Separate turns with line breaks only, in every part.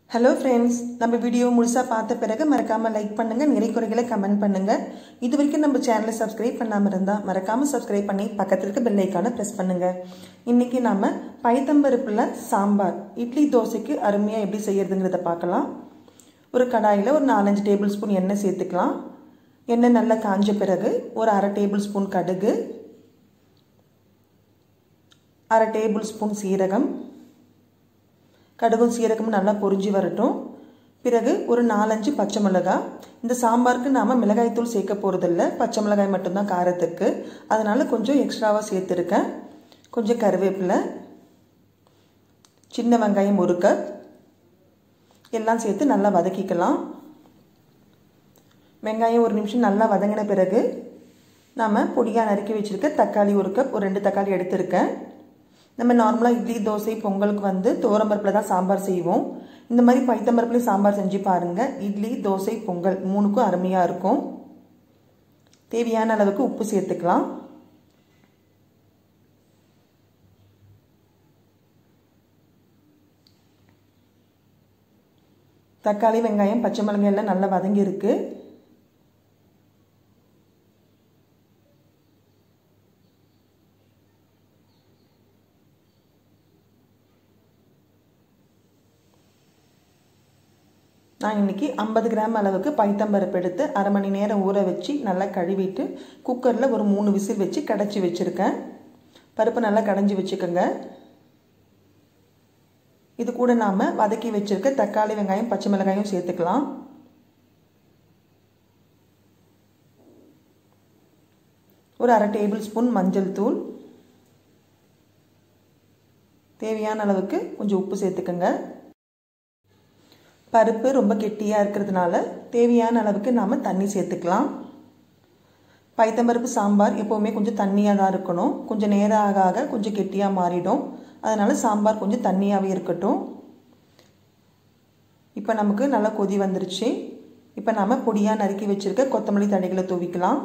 hello friends நம்ம video முழுசாக பார்த்த பிறகு மறக்காமல் லைக் பண்ணுங்கள் நிறை குறைகளை கமெண்ட் பண்ணுங்கள் இது வரைக்கும் நம்ம சேனலை சப்ஸ்கிரைப் பண்ணாமல் இருந்தால் மறக்காமல் சப்ஸ்கிரைப் பண்ணி பக்கத்தில் இருக்க பெல் ஐக்கானை ப்ரெஸ் பண்ணுங்கள் இன்றைக்கி நாம் பைத்தம்பருப்பில் சாம்பார் இட்லி தோசைக்கு அருமையாக எப்படி செய்யறதுங்கிறத பார்க்கலாம் ஒரு கடாயில் ஒரு நாலஞ்சு டேபிள் ஸ்பூன் எண்ணெய் சேர்த்துக்கலாம் எண்ணெய் நல்லா காஞ்ச பிறகு ஒரு அரை டேபிள் ஸ்பூன் கடுகு அரை டேபிள் ஸ்பூன் சீரகம் கடுகும் சீரகமும் நல்லா பொரிஞ்சு வரட்டும் பிறகு ஒரு நாலஞ்சு பச்சை மிளகாய் இந்த சாம்பாருக்கு நாம் மிளகாய்த்தூள் சேர்க்க போகிறதில்ல பச்சை மிளகாய் மட்டும்தான் காரத்துக்கு அதனால் கொஞ்சம் எக்ஸ்ட்ராவாக சேர்த்துருக்கேன் கொஞ்சம் கருவேப்பிலை சின்ன வெங்காயம் ஒரு கப் எல்லாம் சேர்த்து நல்லா வதக்கிக்கலாம் வெங்காயம் ஒரு நிமிஷம் நல்லா வதங்கின பிறகு நாம் பொடியாக நறுக்கி வச்சுருக்க தக்காளி ஒரு கப் ஒரு ரெண்டு தக்காளி எடுத்திருக்கேன் நம்ம நார்மலாக இட்லி தோசை பொங்கலுக்கு வந்து துவரம்பருப்பில் தான் சாம்பார் செய்வோம் இந்த மாதிரி பைத்தம்பருப்புலேயும் சாம்பார் செஞ்சு பாருங்கள் இட்லி தோசை பொங்கல் மூணுக்கும் அருமையாக இருக்கும் தேவையான அளவுக்கு உப்பு சேர்த்துக்கலாம் தக்காளி வெங்காயம் பச்சை மிளகாய் எல்லாம் நல்லா வதங்கி இருக்கு நான் இன்றைக்கி ஐம்பது கிராம் அளவுக்கு பைத்தம்பருப்பு எடுத்து அரை மணி நேரம் ஊற வச்சு நல்லா கழுவிட்டு குக்கரில் ஒரு மூணு விசில் வச்சு கடைச்சி வச்சுருக்கேன் பருப்பு நல்லா கடைஞ்சி வச்சுக்கோங்க இது கூட நாம் வதக்கி வச்சுருக்க தக்காளி வெங்காயம் பச்சை மிளகாயும் சேர்த்துக்கலாம் ஒரு அரை டேபிள் ஸ்பூன் மஞ்சள் தூள் தேவையான அளவுக்கு கொஞ்சம் உப்பு சேர்த்துக்கோங்க பருப்பு ரொம்ப கெட்டியாக இருக்கிறதுனால தேவையான அளவுக்கு நாம் தண்ணி சேர்த்துக்கலாம் பைத்தம்பருப்பு சாம்பார் எப்போவுமே கொஞ்சம் தண்ணியாக தான் இருக்கணும் கொஞ்சம் நேரம் ஆக ஆக கொஞ்சம் கெட்டியாக மாறிடும் அதனால் சாம்பார் கொஞ்சம் தண்ணியாகவே இருக்கட்டும் இப்போ நமக்கு நல்லா கொதி வந்துருச்சு இப்போ நாம் பொடியாக நறுக்கி வச்சுருக்க கொத்தமல்லி தடைகளை தூவிக்கலாம்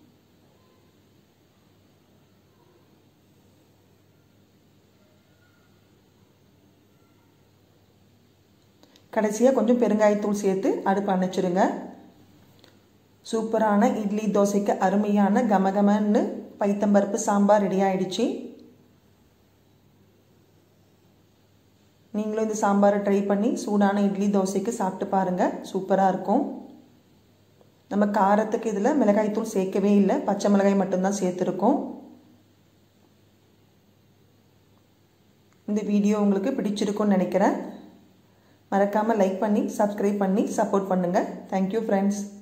கடைசியாக கொஞ்சம் பெருங்காயத்தூள் சேர்த்து அடுப்பு அணைச்சிருங்க சூப்பரான இட்லி தோசைக்கு அருமையான கமகமன்னு பைத்தம்பருப்பு சாம்பார் ரெடி ஆயிடுச்சு நீங்களும் இந்த சாம்பாரை ட்ரை பண்ணி சூடான இட்லி தோசைக்கு சாப்பிட்டு பாருங்கள் சூப்பராக இருக்கும் நம்ம காரத்துக்கு இதில் மிளகாய்த்தூள் சேர்க்கவே இல்லை பச்சை மிளகாய் மட்டும்தான் சேர்த்துருக்கோம் இந்த வீடியோ உங்களுக்கு பிடிச்சிருக்கும்னு நினைக்கிறேன் மறக்காமல் லைக் பண்ணி சப்ஸ்கிரைப் பண்ணி சப்போர்ட் பண்ணுங்கள் தேங்க்யூ ஃப்ரெண்ட்ஸ்